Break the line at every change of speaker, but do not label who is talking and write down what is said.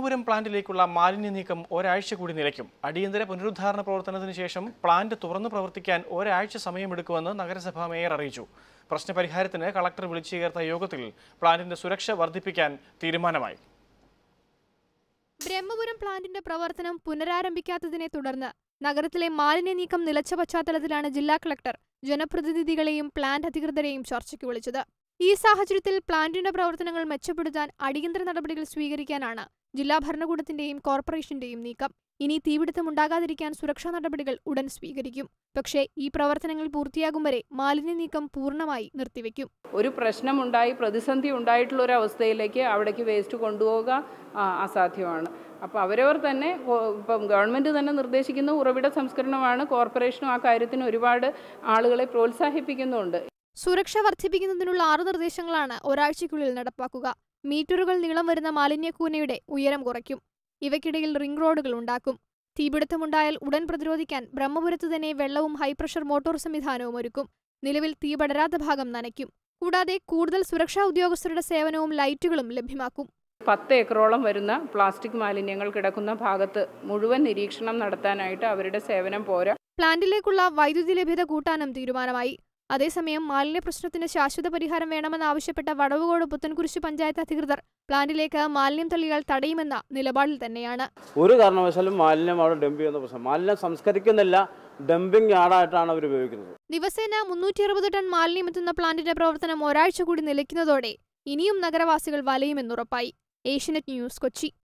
പുരം പ്ലാന്റിലേക്കുള്ള മാലിന്യ നീക്കം ഒരാഴ്ച കൂടി നിലയ്ക്കും അടിയന്തര പുനരുദ്ധാരണ പ്രവർത്തനത്തിന് ശേഷം പ്ലാന്റ് തുറന്നു പ്രവർത്തിക്കാൻ ഒരാഴ്ച സമയമെടുക്കുമെന്ന് നഗരസഭാ മേയർ അറിയിച്ചു പ്രശ്നപരിഹാരത്തിന് കളക്ടർ വിളിച്ചു ചേർത്ത യോഗത്തിൽ പ്ലാന്റിന്റെ സുരക്ഷ വർദ്ധിപ്പിക്കാൻ തീരുമാനമായി
ബ്രഹ്മപുരം പ്ലാന്റിന്റെ പ്രവർത്തനം പുനരാരംഭിക്കാത്തതിനെ തുടർന്ന് നഗരത്തിലെ മാലിന്യ നീക്കം നിലച്ച പശ്ചാത്തലത്തിലാണ് ജില്ലാ കളക്ടർ ജനപ്രതിനിധികളെയും പ്ലാന്റ് അധികൃതരെയും ചർച്ചയ്ക്ക് വിളിച്ചത് ഈ സാഹചര്യത്തിൽ പ്ലാന്റിന്റെ പ്രവർത്തനങ്ങൾ മെച്ചപ്പെടുത്താൻ അടിയന്തര നടപടികൾ സ്വീകരിക്കാനാണ് ജില്ലാ ഭരണകൂടത്തിന്റെയും കോർപ്പറേഷന്റെയും നീക്കം ഇനി തീപിടുത്തമുണ്ടാകാതിരിക്കാൻ സുരക്ഷാ നടപടികൾ ഉടൻ സ്വീകരിക്കും പക്ഷേ ഈ പ്രവർത്തനങ്ങൾ പൂർത്തിയാകും വരെ മാലിന്യ നീക്കം പൂർണ്ണമായി നിർത്തിവെക്കും
ഒരു പ്രശ്നമുണ്ടായി പ്രതിസന്ധി ഉണ്ടായിട്ടുള്ള ഒരു അവസ്ഥയിലേക്ക് അവിടേക്ക് വേസ്റ്റ് കൊണ്ടുപോവുക ആ, അസാധ്യമാണ് അപ്പോൾ അവരവർ തന്നെ കോ- ഇപ്പം ഗവൺമെൻറ് തന്നെ നിർദ്ദേശിക്കുന്ന ഉറവിട സംസ്കരണമാണ് കോർപ്പറേഷനും ആ കാര്യത്തിന് ഒരുപാട് ആളുകളെ പ്രോത്സാഹിപ്പിക്കുന്നുണ്ട്
സുരക്ഷ വർദ്ധിപ്പിക്കുന്നതിനുള്ള ആറ് നിർദ്ദേശങ്ങളാണ് ഒരാഴ്ചയ്ക്കുള്ളിൽ നടപ്പാക്കുക മീറ്ററുകൾ നീളം വരുന്ന മാലിന്യക്കൂനയുടെ ഉയരം കുറയ്ക്കും ഇവയ്ക്കിടയിൽ റിംഗ് റോഡുകൾ ഉണ്ടാക്കും തീപിടുത്തമുണ്ടായാൽ ഉടൻ പ്രതിരോധിക്കാൻ ബ്രഹ്മപുരത്ത് തന്നെ വെള്ളവും ഹൈപ്രഷർ മോട്ടോർ സംവിധാനവും ഒരുക്കും നിലവിൽ തീ പടരാത്ത ഭാഗം നനയ്ക്കും കൂടാതെ കൂടുതൽ സുരക്ഷാ ഉദ്യോഗസ്ഥരുടെ സേവനവും ലൈറ്റുകളും ലഭ്യമാക്കും
പത്ത് ഏക്കറോളം വരുന്ന പ്ലാസ്റ്റിക് മാലിന്യങ്ങൾ കിടക്കുന്ന ഭാഗത്ത് മുഴുവൻ നിരീക്ഷണം നടത്താനായിട്ട് അവരുടെ സേവനം പോരാ
പ്ലാന്റിലേക്കുള്ള വൈദ്യുതി ലഭ്യത കൂട്ടാനും തീരുമാനമായി അതേസമയം മാലിന്യ പ്രശ്നത്തിന് ശാശ്വത പരിഹാരം വേണമെന്നാവശ്യപ്പെട്ട വടവുകോട് പുത്തൻകുരിശ് പഞ്ചായത്ത് അധികൃതർ പ്ലാന്റിലേക്ക് മാലിന്യം തള്ളിയാൽ തടയുമെന്ന നിലപാടിൽ തന്നെയാണ്
ഒരു കാരണവശാലും മാലിന്യം അവിടെ ഡംപ് ചെയ്യുന്ന പ്രശ്നം മാലിന്യം സംസ്കരിക്കുന്നില്ല ഡംപിംഗ് യാർഡായിട്ടാണ് അവർ ഉപയോഗിക്കുന്നത്
ദിവസേന മുന്നൂറ്റി അറുപത് ടൺ മാലിന്യം എത്തുന്ന പ്ലാന്റിന്റെ പ്രവർത്തനം ഒരാഴ്ച കൂടി നിലയ്ക്കുന്നതോടെ ഇനിയും നഗരവാസികൾ വലയുമെന്നുറപ്പായി ഏഷ്യനെറ്റ് ന്യൂസ് കൊച്ചി